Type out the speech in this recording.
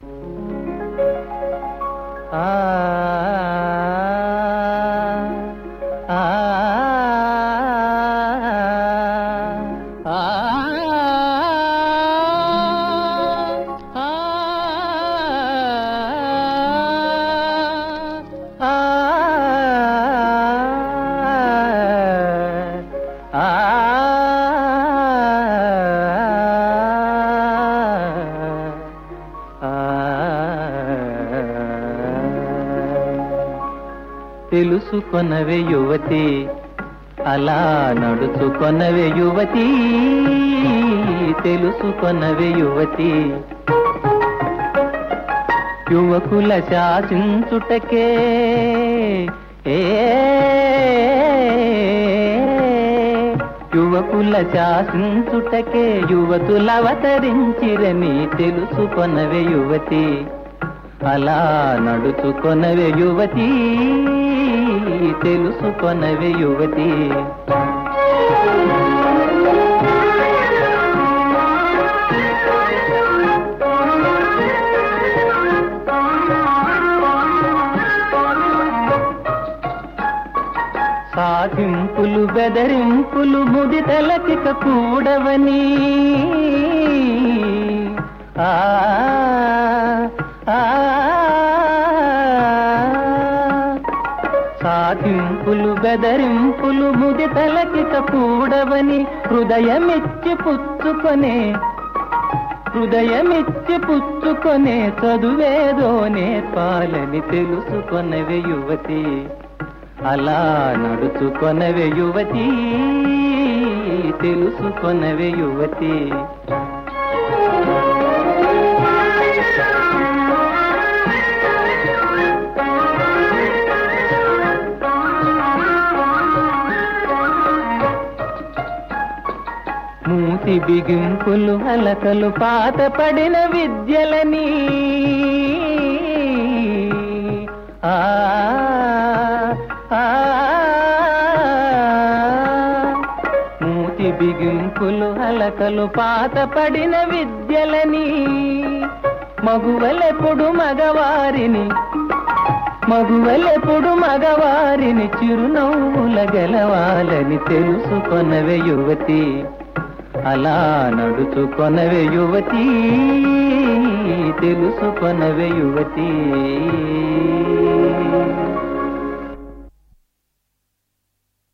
ఆ ఆ తెలుసుకొనవే యువతి అలా నడుచుకొనవే యువతి తెలుసుకొనవే యువతి యువకుల శాసించుటకే ఏ యువకుల శాసించుటకే యువతులవతరించిరని తెలుసుకొనవే యువతి అలా నడుచుకొనవే యువతి తెలుసుకొనవే యువతి సాధింపులు బెదరింపులు ముదితలకిక కూడవని ఆ ఆ సాధింపులు బెదరింపులు ముదితలకిక కూడవని హృదయమిచ్చి పుచ్చుకొనే హృదయమిచ్చి పుచ్చుకొనే చదువేదో నేర్పాలని తెలుసుకొనవే యువతి అలా నడుచుకొనవే యువతి తెలుసుకొనవే యువతి మూతి బిగింపులు అలకలు పాత పడిన విద్యలని ఆ ఆ, మూతి బిగింపులు అలకలు పాత పడిన విద్యలని మగువలెప్పుడు మగవారిని మగువలెప్పుడు మగవారిని చిరునవ్వుల గెలవాలని తెలుసుకొనవే యువతి అలా నడుచుకొనవే యువతి తెలుసుకొనవే యువతి